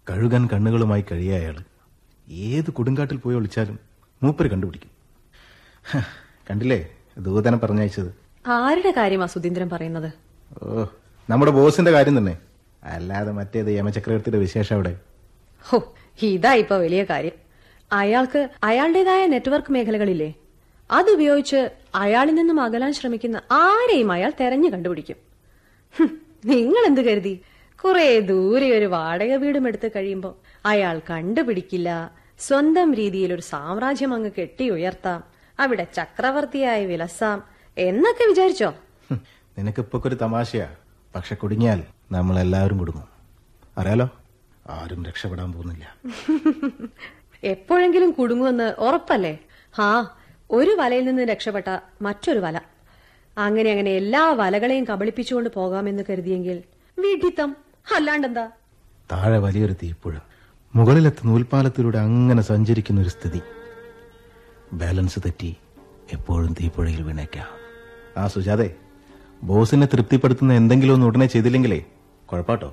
കഴുകൻ കണ്ണുകളുമായി കഴിയ അയാൾ ഏത് കൊടുങ്കാട്ടിൽ പോയി ഒളിച്ചാലും മൂപ്പര് കണ്ടുപിടിക്കും ഹ, കണ്ടില്ലേ ദൂതനെ പറഞ്ഞയച്ചത് ആരുടെ കാര്യമാ സുധീന്ദ്രൻ പറയുന്നത് ഓ നമ്മുടെ ബോസിന്റെ കാര്യം തന്നെ അല്ലാതെ മറ്റേത് യമചക്രവർത്തിയുടെ വിശേഷം അവിടെ ഹോ ഇതാ ഇപ്പൊ വലിയ കാര്യം അയാൾക്ക് അയാളുടേതായ നെറ്റ്വർക്ക് മേഖലകളില്ലേ അതുപയോഗിച്ച് അയാളിൽ നിന്നും അകലാൻ ശ്രമിക്കുന്ന ആരെയും അയാൾ തെരഞ്ഞു കണ്ടുപിടിക്കും ഹും, നിങ്ങൾ എന്ത് കരുതി കുറെ ദൂരെ ഒരു വാടക വീടും എടുത്ത് കഴിയുമ്പോ അയാൾ കണ്ടുപിടിക്കില്ല സ്വന്തം രീതിയിൽ ഒരു സാമ്രാജ്യം അങ്ങ് കെട്ടി ഉയർത്താം അവിടെ ചക്രവർത്തിയായി വിലസാം എന്നൊക്കെ വിചാരിച്ചോ ഹും, നിനക്കിപ്പോ ഒരു തമാശയാ പക്ഷെ കുടുങ്ങിയാൽ നമ്മൾ എല്ലാവരും കുടുങ്ങും അറിയാലോ ആരും രക്ഷപ്പെടാൻ പോകുന്നില്ല എപ്പോഴെങ്കിലും കുടുങ്ങുമെന്ന് ഉറപ്പല്ലേ ഹാ ഒരു വലയിൽ നിന്ന് രക്ഷപ്പെട്ട മറ്റൊരു വല അങ്ങനെ അങ്ങനെ എല്ലാ വലകളെയും കബളിപ്പിച്ചുകൊണ്ട് പോകാമെന്ന് കരുതിയെങ്കിൽ വിഡിത്തം അല്ലാണ്ടെന്താ താഴെ വലിയൊരു തീപ്പുഴ മുകളിലെത്ത് നൂൽപ്പാലത്തിലൂടെ അങ്ങനെ സഞ്ചരിക്കുന്ന ഒരു സ്ഥിതി ബാലൻസ് തെറ്റി എപ്പോഴും തീപ്പുഴയിൽ വീണേക്കാം ആ സുജാതെ ബോസിനെ തൃപ്തിപ്പെടുത്തുന്ന എന്തെങ്കിലും ഒന്ന് ഉടനെ ചെയ്തില്ലെങ്കിലേ കുഴപ്പാട്ടോ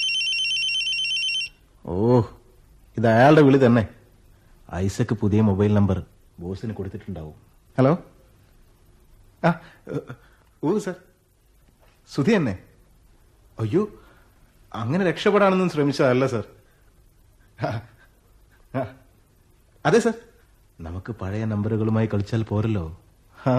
ഓ ഇത് അയാളുടെ വിളി തന്നെ ഐസക്ക് പുതിയ മൊബൈൽ നമ്പർ ബോസിന് കൊടുത്തിട്ടുണ്ടാവും ഹലോ ആ ഏ, ഓ സർ സുധി തന്നെ അയ്യോ അങ്ങനെ രക്ഷപ്പെടാനൊന്നും ശ്രമിച്ചതല്ല സർ ആ, ആ. അതെ സർ നമുക്ക് പഴയ നമ്പറുകളുമായി കളിച്ചാൽ പോരല്ലോ ആ.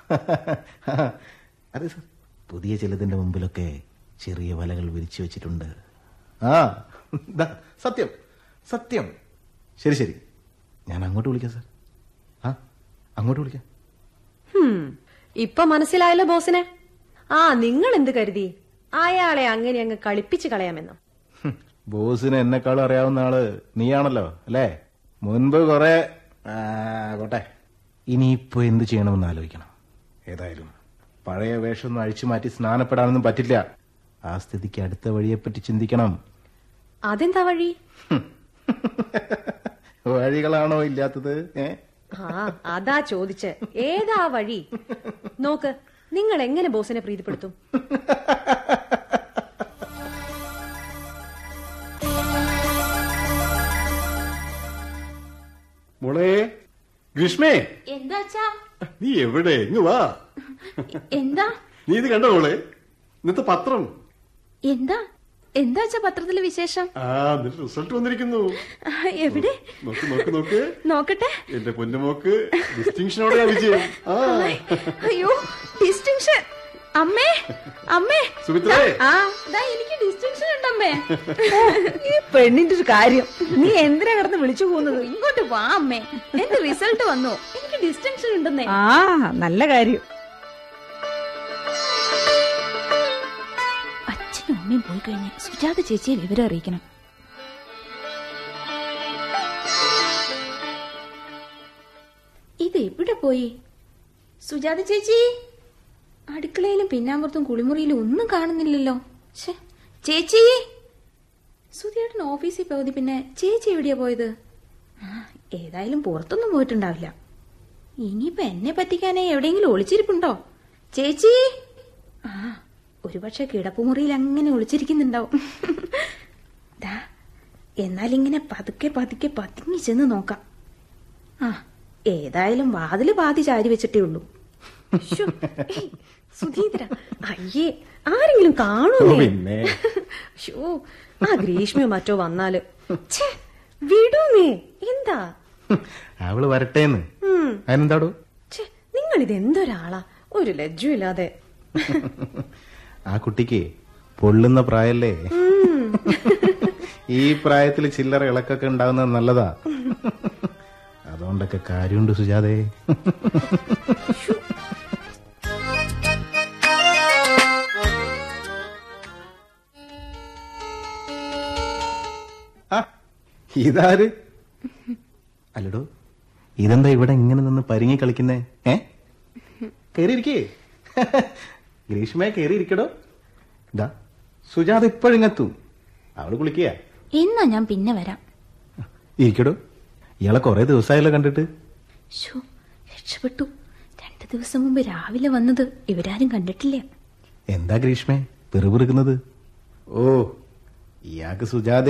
അതെ സർ പുതിയ ചിലതിന്റെ മുമ്പിലൊക്കെ ചെറിയ വലകൾ വിരിച്ചു വെച്ചിട്ടുണ്ട് ആ ദാ, സത്യം സത്യം ശരി ശരി ഞാൻ അങ്ങോട്ട് വിളിക്കാം സർ ആ അങ്ങോട്ട് വിളിക്കാം ഹും ഇപ്പൊ മനസ്സിലായല്ലോ ബോസിനെ ആ നിങ്ങൾ എന്ത് കരുതി അയാളെ അങ്ങനെ അങ്ങ് കളിപ്പിച്ച് കളയാമെന്നോ ഹും, ബോസിന് എന്നെക്കാളും അറിയാവുന്ന ആള് നീയാണല്ലോ അല്ലേ മുൻപ് കുറെ ആ, പോട്ടെ ഇനിയിപ്പോ എന്ത് ചെയ്യണമെന്ന് ആലോചിക്കണം ഏതായാലും പഴയ വേഷമൊന്നും അഴിച്ചു മാറ്റി സ്നാനപ്പെടാനൊന്നും പറ്റില്ല ആ സ്ഥിതിക്ക് അടുത്ത വഴിയെപ്പറ്റി ചിന്തിക്കണം അതെന്താ വഴി വഴികളാണോ ഇല്ലാത്തത് ഏ ആ അതാ ചോദിച്ച് ഏതാ വഴി നോക്ക് നിങ്ങൾ എങ്ങനെ ബോസിനെ പ്രീതിപ്പെടുത്തും മോളെ ഗ്രീഷ്മേ എന്താ അച്ഛാ നീ എവിടെ ഇങ്ങ് വാ എന്താ നീ ഇത് കണ്ടോ മോളെ ഇന്നത്തെ പത്രം എന്താ എന്താ അച്ഛാ പത്രത്തിലെ വിശേഷം ആ നിന്റെ റിസൾട്ട് വന്നിരിക്കുന്നു ആ, എവിടെ നോക്ക് നോക്ക് നോക്ക് നോക്കട്ടെ എന്റെ പൊന്നുമോക്ക് ഡിസ്റ്റിങ്ഷനോടെയാ വിജയം ആ അയ്യോ ഡിസ്റ്റിങ്ഷൻ അമ്മേ അമ്മേ സുമിത്രേ ആ ദാ എനിക്ക് ഡിസ്റ്റിങ്ഷൻ ഉണ്ടമ്മേ ഈ പെണ്ണിന്റെ ഒരു കാര്യം നീ എന്തിനാ കിടന്ന് വിളിച്ചു പോകുന്നത് ഇങ്ങോട്ട് വാ അമ്മേ എന്റെ റിസൾട്ട് വന്നു എനിക്ക് ഡിസ്റ്റിങ്ഷൻ ഉണ്ടെന്നേ ആ നല്ല കാര്യം അച്ഛനും അമ്മയും പോയി കഴിഞ്ഞ് സുജാത ചേച്ചിയെ വിവരം അറിയിക്കണം ഇത് എവിടെ പോയി സുജാത ചേച്ചി അടുക്കളയിലും പിന്നാമ്പുറത്തും കുളിമുറിയിലും ഒന്നും കാണുന്നില്ലല്ലോ ശ്ശെ, ചേച്ചി സുധിയേട്ടൻ ഓഫീസിൽ പോയത് പിന്നെ ചേച്ചി എവിടെയാ പോയത് ആ, ഏതായാലും പുറത്തൊന്നും പോയിട്ടുണ്ടാവില്ല ഇനിയിപ്പോ എന്നെ പറ്റിക്കാനേ എവിടെയെങ്കിലും ഒളിച്ചിരിപ്പുണ്ടോ ചേച്ചി ആ ഒരുപക്ഷെ കിടപ്പുമുറിയിൽ അങ്ങനെ ഒളിച്ചിരിക്കുന്നുണ്ടാവും ദാ എന്നാലിങ്ങനെ പതുക്കെ പതുക്കെ പതുങ്ങി ചെന്ന് നോക്കാം ആ ഏതായാലും വാതില് പാതി ചാരി വെച്ചിട്ടേ ഉള്ളൂ ശ്ശോ, ഏയ്, സുധീന്ദ്ര അയ്യേ ആരെങ്കിലും കാണൂലേ പിന്നെ. ഷോ ആ ഗ്രീഷ്മയോ മറ്റോ വന്നാല് ഛേ, വിടൂന്നേ എന്താ ഹും, അവള് വരട്ടേന്ന് ഉം അതിനെന്താടോ ഛേ, നിങ്ങളിത് എന്തൊരാളാ ഒരു ലജ്ജയില്ലാതെ ആ കുട്ടിക്ക് പൊള്ളുന്ന പ്രായല്ലേ ഈ പ്രായത്തിൽ ചില്ലറ ഇളക്കൊക്കെ ഉണ്ടാവുന്നത് നല്ലതാ അതുകൊണ്ടൊക്കെ കാര്യമുണ്ട് സുജാതേ ആ, ഇതാര് അല്ലടോ ഇതെന്താ ഇവിടെ ഇങ്ങനെ നിന്ന് പരിങ്ങി കളിക്കുന്നേ ഏ കേറിയിരിക്കേ ഗ്രീഷ്മയെ കേറിയിരിക്കടോ ഇതാ സുജാത ഇപ്പോഴിങ്ങെത്തും അവള് കുളിക്കുക എന്നാ ഞാൻ പിന്നെ വരാം ഇരിക്കടോ ഇയാളെ കുറെ ദിവസമായല്ലോ കണ്ടിട്ട് ശോ രക്ഷപ്പെട്ടു രണ്ടു ദിവസം മുമ്പ് രാവിലെ വന്നത് ഇവരാരും കണ്ടിട്ടില്ല എന്താ ഗ്രീഷ്മേ പെറുപിറുക്കുന്നത് ഓ ഇയാൾക്ക് സുജാത